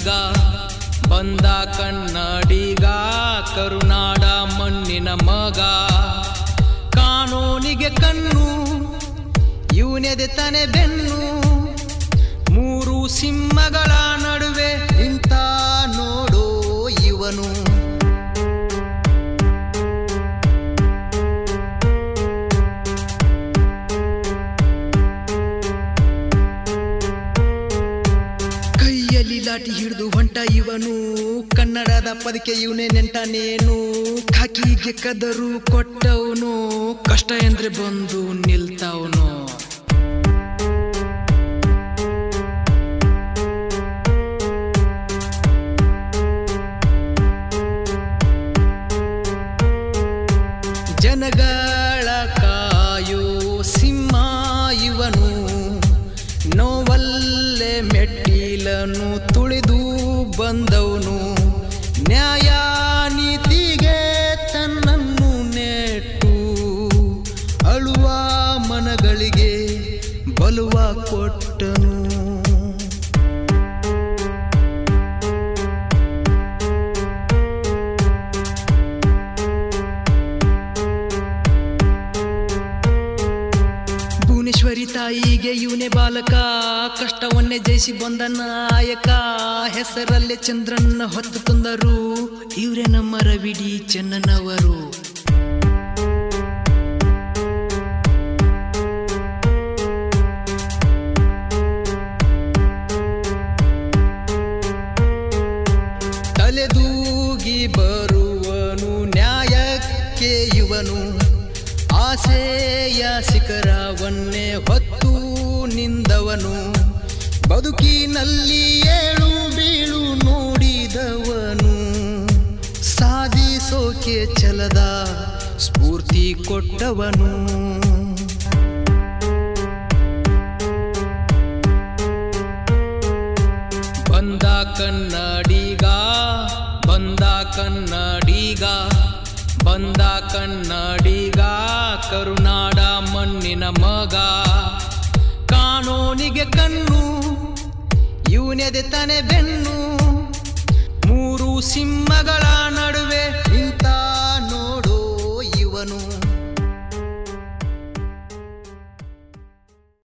ಕನ್ನಡಿಗ ಬಂದ ಕನ್ನಡಿಗ ಕರುನಾಡ ಮಣ್ಣಿನ ಮಗ ಕಾನೂನಿಗೆ ಕಣ್ಣು ಇವನೆದೆ ತನೆ ಬೆನ್ನು ಮೂರು ಸಿಂಹಗಳ ನಡುವೆ ಇಂತ ನೋಡೋ ಇವನು ಕೈಯಲ್ಲಿ ಲಾಠಿ ಹಿಡಿದು ಹೊಂಟ ಇವನು ಕನ್ನಡದ ಪದಕ್ಕೆ ಇವನೇ ನೆಂಟನೇನು ಖಾಕಿಗೆ ಕದರು ಕೊಟ್ಟವನು ಕಷ್ಟ ಎಂದ್ರೆ ಬಂದು ನಿಲ್ತವನು ಜನಗಳ ಕಾಯೋ ಸಿಂಹ ಇವನು ನೋವಲ್ಲೇ ಮೆಟ್ಟಿಲನು ತುಳಿದು ಬಂದವನು ನ್ಯಾಯ ನೀತಿಗೆ ತನ್ನನ್ನು ನೆಟ್ಟು ಅಳುವ ಮನಗಳಿಗೆ ಬಲುವ ಕೊಟ್ಟನು ಭುವನೇಶ್ವರಿ ತಾಯಿಗೆ ಇವನೇ ಬಾಲಕ ಕಷ್ಟವನ್ನೇ ಜಯಿಸಿ ಬಂದ ನಾಯಕ ಹೆಸರಲ್ಲೇ ಚಂದ್ರನ್ನ ಹೊತ್ತು ತಂದರು ಇವರೇ ನಮ್ಮ ರವಿಡಿ ಚೆನ್ನನವರು ತಲೆದೂಗಿ ಬರುವನು ನ್ಯಾಯಕ್ಕೆ ಇವನು ಆಸೆಯ ಶಿಖರವನ್ನೇ ಹೊತ್ತು ನಿಂದವನು ಬದುಕಿನಲ್ಲಿ ಏಳು ಬೀಳು ನೋಡಿದವನು ಸಾಧಿಸೋಕೆ ಛಲದ ಸ್ಫೂರ್ತಿ ಕೊಟ್ಟವನು ಬಂದ ಕನ್ನಡಿಗ ಬಂದ ಕನ್ನಡಿಗ ಬಂದ ಕನ್ನಡಿಗ ಕರುನಾಡ ಮಣ್ಣಿನ ಮಗ ಕಾನೂನಿಗೆ ಕಣ್ಣು ಇವನೆದೆ ತನೆ ಬೆನ್ನು ಮೂರು ಸಿಂಹಗಳ ನಡುವೆ